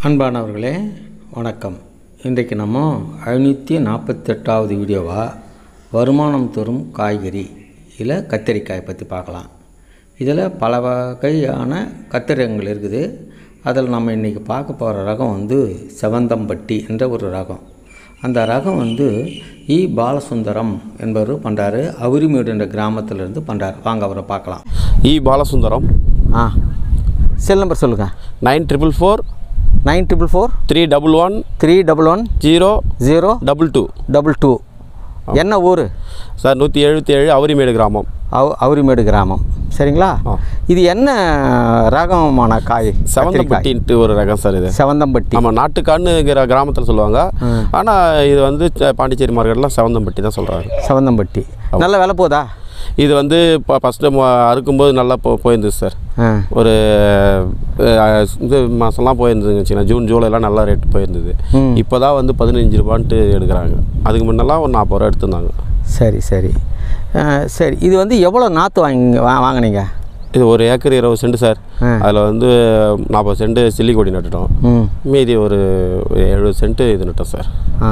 அன்பானவர்களே வணக்கம் இன்றைக்கு நம்ம ஐநூற்றி நாற்பத்தெட்டாவது வீடியோவாக வருமானம் தரும் காய்கறி இதில் கத்திரிக்காய் பற்றி பார்க்கலாம் இதில் பல வகையான கத்திரிக்காய்கள் இருக்குது அதில் நம்ம இன்றைக்கி பார்க்க போகிற ரகம் வந்து செவந்தம்பட்டி என்ற ஒரு ரகம் அந்த ரகம் வந்து இ பாலசுந்தரம் என்பவர் பண்ணுறாரு அவுரிமேடு என்ற கிராமத்திலிருந்து பண்ணுறாரு வாங்க அவரை பார்க்கலாம் இ பாலசுந்தரம் ஆ செல் நம்பர் சொல்லுங்கள் nine triple four nine triple four three double one three double one zero zero double two double two என்ன ஊர் சார் நூற்றி எழுபத்தி ஏழு அவரிமேடு கிராமம் அவ் அவுரிமேடு கிராமம் சரிங்களா ஆ. இது என்ன ரகமான காய் கத்திரிக்காய். செவந்தப்பட்டின்ட்டு ஒரு ரகம் சார் இது செவந்தம்பட்டி நம்ம நாட்டுக்கான்னுங்கிற கிராமத்தில் சொல்லுவாங்க ம். ஆனால் இது வந்து ச- பாண்டிச்சேரி மார்க்கெட்டில் செவந்தம்பட்டி தான் சொல்கிறாங்க செவந்தம்பட்டி நல்ல விலை போதா இது வந்து இப்போ ஃபஸ்ட்டு அறுக்கும்போது நல்லா போ போயிருந்தது சார் ஆ ஒரு அஹ், இது மாதம்லாம் போயிருந்ததுங்க வச்சுக்கோங்களேன் ஜூன் ஜூலைலாம் நல்லா ரேட் போயிருந்தது ம். இப்போ தான் வந்து பதினஞ்சு ரூபான்ட்டு எடுக்கிறாங்க அதுக்கு முன்னெல்லாம் ஒரு நாற்பது ரூபா எடுத்திருந்தாங்க சரி சரி ஆ, சரி இது வந்து எவ்வளோ நாற்று வாங்கி வா வாங்கினீங்க இது ஒரு ஏக்கர் இருபது சென்ட் சார் ஆ. அதில் வந்து நாற்பது சென்ட் சில்லி கொடி நட்டுட்டோம் ம் மீதி ஒரு ஒரு எழுபது சென்ட் இது நட்டோம் சார் ஆ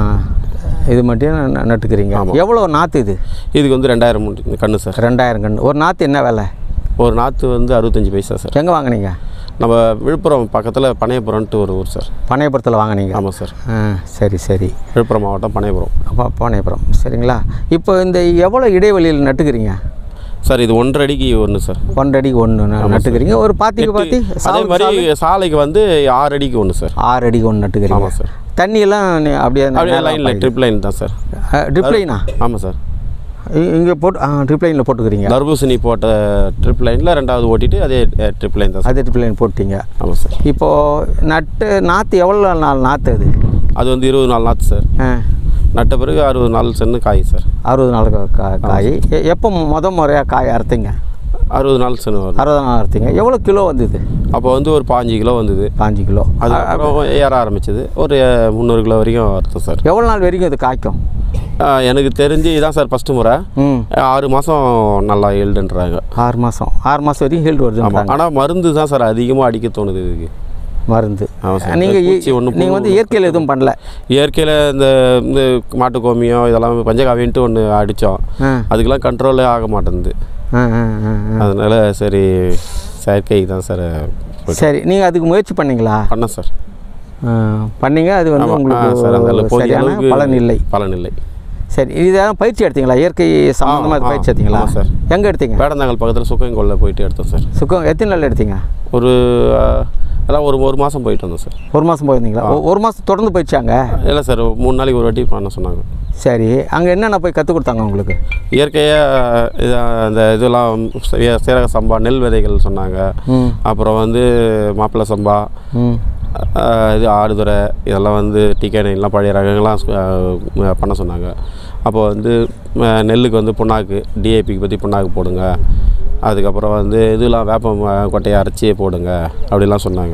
இது மட்டும் ந- நட்டுக்கிறீங்க ஆமாம். எவ்வளோ நாற்று இது இதுக்கு வந்து ரெண்டாயிரம் மூணு கன்று சார் ரெண்டாயிரம் கன்று ஒரு நாற்று என்ன விலை ஒரு நாற்று வந்து அறுபத்தஞ்சு பைசா சார் எங்கே வாங்கினீங்க நம்ம விழுப்புரம் பக்கத்தில் பனையபுரம்ன்ட்டு ஒரு ஊர் சார் பனையபுரத்தில் வாங்கினீங்க ஆமாம் சார் ஆ சரி சரி விழுப்புரம் மாவட்டம் பனையபுரம் அப்போ பானையபுரம் சரிங்களா இப்போ இந்த எவ்வளோ இடைவெளியில் நட்டுக்கிறீங்க சார் இது ஒன்றரை அடிக்கு ஒன்று சார் ஒன்றரை அடிக்கு ஒன்று நட்டுக்கிறீங்க ஒரு பாத்திக்கு பாத்தி அதே சால் மாதிரி சாலைக்கு வந்து ஆறு அடிக்கு ஒன்று சார் ஆறு அடிக்கு ஒன்று நட்டுக்கிறீங்க ஆமாம் சார் தண்ணியெல்லாம் நீ அப்படியே அப்படியே லைனில் ட்ரிப் லைன் தான் சார் ட்ரிப் லைனா ஆமாம் சார் இங்கே போட்டு ஆ ட்ரிப் லைனில் போட்டுக்கிறீங்க தர்பூசணி போட்ட ட்ரிப் லைனில் ரெண்டாவது ஓட்டிட்டு அதே ட்ரிப் லைன் தான் சார் அதே ட்ரிப் லைன் போட்டீங்க ஆமாம் சார் இப்போது நட்டு நாற்று எவ்வளோ நாள் நாற்று அது அது வந்து இருபது நாள் நாற்று சார் ஆ நட்ட பிறகு அறுபது நாள் சென்று காய் சார் அறுபது நாள் கா- கா காய் எ- எப்போ முத முறையாக காய் அறுத்தீங்க அறுபது நாள் சென்று வரும் அறுபது நாள் அறுத்தீங்க எவ்வளோ கிலோ வந்தது அப்போ வந்து ஒரு பாஞ்சு கிலோ வந்தது பாஞ்சு கிலோ அதுக்கப்புறம் ஏற ஆரம்பிச்சது ஒரு முந்நூறு கிலோ வரைக்கும் அறுத்தோம் சார் எவ்வளோ நாள் வரைக்கும் இது காய்க்கும் ஆ, எனக்கு தெரிஞ்சு இதான் சார் ஃபஸ்ட்டு முறை ம் ஆறு மாதம் நல்லா ஈல்டுன்றாங்க ஆறு மாதம் ஆறு மாதம் வரைக்கும் ஹீல்டு ஆமாம் வருதுன்றாங்க ஆனால் மருந்து தான் சார் அதிகமாக அடிக்க தோணுது இதுக்கு மருந்து ஆமாம் சார் நீங்கள் பூச்சி ஒன்று நீங்கள் வந்து இயற்கையில் எதுவும் பண்ணல இயற்கையில் இந்த இந்த மாட்டு கோமியம் இதெல்லாம் பஞ்சகாவியன்ட்டு ஒன்று அடித்தோம் ஆ அதுக்கெல்லாம் கண்ட்ரோலே ஆக மாட்டேங்குது ஆ ஆ ஆ, ஆ. அதனால சரி செயற்கைக்கு தான் சார் போயிட்டு சரி நீங்கள் அதுக்கு முயற்சி பண்ணீங்களா பண்ணேன் சார் ஆ, பண்ணீங்க அது வந்து ஆமாம் ஆ, சார் அந்த உங்களுக்கு போதிய சரியான அளவுக்கு பலன் இல்லை பலன் இல்லை சரி இதெல்லாம் பயிற்சி எடுத்தீங்களா இயற்கை சம்மந்தமாக ஆ, பயிற்சி எடுத்தீங்களா ஆமாம் சார். எங்கே எடுத்தீங்க வேடந்தாங்கல் பக்கத்தில் சுக்கங்கோல்ல போயிட்டு எடுத்தோம் சார் சுக்கம் எத்தனை நாள் எடுத்தீங்க ஒரு ஆ, அதான் ஒரு ஒரு மாதம் போயிட்டு வந்தோம் சார் ஒரு மாதம் போயிருந்தீங்களா ஒ- ஒரு மாதம் தொடர்ந்து போயிடுச்சாங்க இல்லை சார் மூணு நாளைக்கு ஒரு வாட்டி பண்ண சொன்னாங்க சரி அங்கே என்னென்ன போய் கற்றுக் கொடுத்தாங்க உங்களுக்கு இயற்கையாக இது அந்த இதெல்லாம் சீ- சீரக சம்பா நெல் விதைகள் சொன்னாங்க ம் அப்புறம் வந்து மாப்பிள்ளை சம்பா ம் ஆ, இது ஆடுதுறை இதெல்லாம் வந்து டிகே நைன்லாம் பழைய ரகங்கள்லாம் சு- ஆ, பண்ண சொன்னாங்க அப்போ வந்து ஆ, நெல்லுக்கு வந்து புண்ணாக்கு டிஏபிக்கு பற்றி புண்ணாக்கு போடுங்க அதுக்கப்புறம் வந்து இதெல்லாம் வேப்பம் ஆ, கொட்டையை அரைச்சி போடுங்க அப்படிலாம் சொன்னாங்க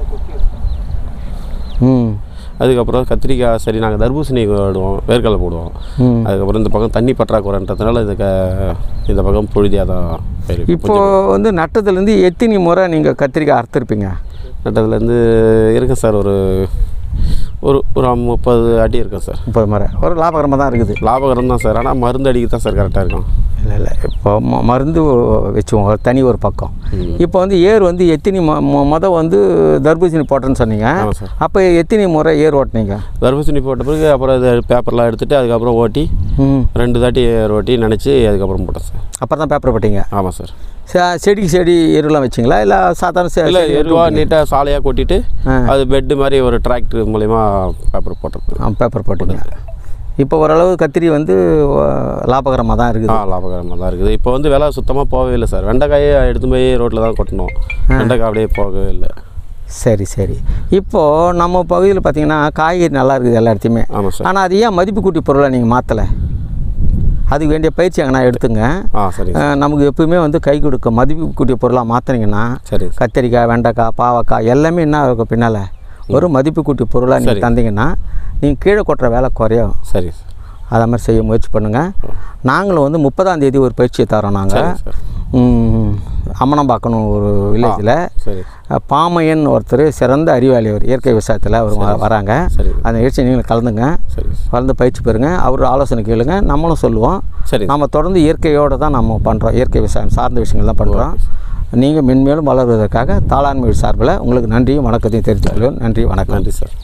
ம் அதுக்கப்புறம் கத்திரிக்காய் சரி நாங்கள் தர்பூசணி போடுவோம் வேர்க்கடலை போடுவோம் ம் அதுக்கப்புறம் இந்த பக்கம் தண்ணி பற்றாக்குறைன்றதுனால இந்த க இந்த பக்கம் புழுதியாக தான் பயிர் இப்போ வந்து நட்டத்துலேருந்து எத்தனை முறை நீங்கள் கத்திரிக்காய் அறுத்துருப்பீங்க நட்டதுலேருந்து இருக்கேன் சார் ஒரு ஒரு ஒரு முப்பது அடி இருக்கும் சார் முப்பது முறை ஒரு லாபகரமாக தான் இருக்குது லாபகரம் தான் சார் ஆனால் மருந்து அடிக்க தான் சார் கரெக்டாக இருக்கும் இல்லை இல்லை இப்போ ம மருந்து வச்சுவோம் ஒரு தனி ஒரு பக்கம் ம். இப்போ வந்து ஏர் வந்து எத்தனை மொ மொ- மொத வந்து தர்பூசணி போட்டேன்னு சொன்னீங்க ஆமாம் சார் அப்போ எத்தனை முறை ஏர் ஓட்டினீங்க தர்பூசணி போட்ட பிறகு அப்புறம் இது பேப்பர்லாம் எடுத்துகிட்டு அதுக்கப்புறம் ஓட்டி ம் ரெண்டு தாட்டி ஓட்டி நினச்சி அதுக்கப்புறம் போட்டேன் சார் அப்புறம் தான் பேப்பர் போட்டீங்க ஆமாம் சார் ச- செடிக்கு செடி எருலாம் வச்சிங்களா இல்லை சாதாரண செ- இல்லை செடி எருவா நீட்டாக சாலையாக கொட்டிட்டு ஆ. அது பெட்டு மாதிரி ஒரு டிராக்டர் மூலிமா பேப்பர் போட்டது ஆ, பேப்பர் போட்டீங்க இப்போ ஓரளவு கத்திரி வந்து லாபகரமாக தான் ஆ இருக்குது லாபகரமாக தான் இருக்குது இப்போ வந்து விலை சுத்தமாக போகவே இல்லை சார் வெண்டைக்காயை எடுத்து போய் ரோட்டில் தான் கொட்டணும் வெண்டைக்காய் அப்படியே போகவே இல்லை சரி சரி இப்போது நம்ம பகுதியில் பார்த்தீங்கன்னா காய்கறி நல்லா இருக்குது எல்லா இடத்தையுமே ஆமாம் சார் ஆனால் அது ஏன் மதிப்பு கூட்டி பொருளை நீங்கள் மாற்றலை அதுக்கு வேண்டிய பயிற்சி அங்கே நான் எடுத்துங்க ஆ சரிங்க அஹ், நமக்கு எப்பவுமே வந்து கை கொடுக்க மதிப்பு கூட்டிய பொருளாக மாற்றினீங்கன்னா சரி கத்திரிக்காய் வெண்டைக்காய் பாவக்காய் எல்லாமே என்ன இருக்கும் பின்னால் ஒரு மதிப்பு கூட்டிய பொருளாக நீங்கள் தந்தீங்கன்னா நீங்கள் கீழே கொட்டுற வேலை குறையும் சரி அதை மாதிரி செய்ய முயற்சி பண்ணுங்கள் நாங்களும் வந்து முப்பதாம் தேதி ஒரு பயிற்சியை தரோம் நாங்கள் அம்மனம்பாக்கணும் ஒரு வில்லேஜில் சரி பாமையன் ஒருத்தர் சிறந்த அறிவாளி அவர் இயற்கை விவசாயத்தில் அவர் வ- வராங்க சரி அந்த நிகழ்ச்சி நீங்களும் கலந்துங்க சரி கலந்து பயிற்சி பெறுங்க அவர் ஆலோசனை கேளுங்க நம்மளும் சொல்லுவோம் சரி நம்ம தொடர்ந்து இயற்கையோடு தான் நம்ம பண்ணுறோம் இயற்கை விவசாயம் சார்ந்த விஷயங்கள் தான் பண்ணுறோம் நீங்கள் மென்மேலும் வளர்வதற்காக தாளாண்மை சார்பில் உங்களுக்கு நன்றியும் வணக்கத்தையும் தெரிவித்துக் கொள்வேன் நன்றி வணக்கம் நன்றி சார்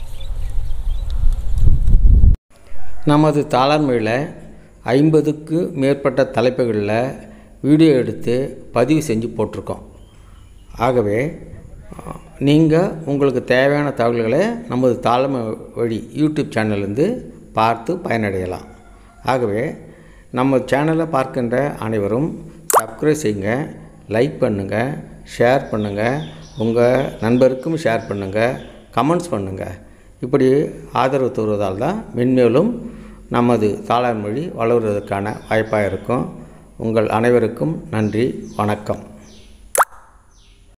நமது தாளாண்மையில் ஐம்பதுக்கு மேற்பட்ட தலைப்புகளில் வீடியோ எடுத்து பதிவு செஞ்சு போட்டிருக்கோம் ஆகவே நீங்கள் உங்களுக்கு தேவையான தகவல்களை நமது தாழ்மை வழி யூடியூப் சேனல்லேருந்து பார்த்து பயனடையலாம் ஆகவே நம்ம சேனலை பார்க்கின்ற அனைவரும் சப்ஸ்கிரைப் செய்யுங்க லைக் பண்ணுங்கள் ஷேர் பண்ணுங்கள் உங்கள் நண்பருக்கும் ஷேர் பண்ணுங்கள் கமெண்ட்ஸ் பண்ணுங்கள் இப்படி ஆதரவு தருவதால் தான் மென்மேலும் நமது தாளாண்மொழி வளர்வதற்கான வாய்ப்பாக இருக்கும் உங்கள் அனைவருக்கும் நன்றி வணக்கம்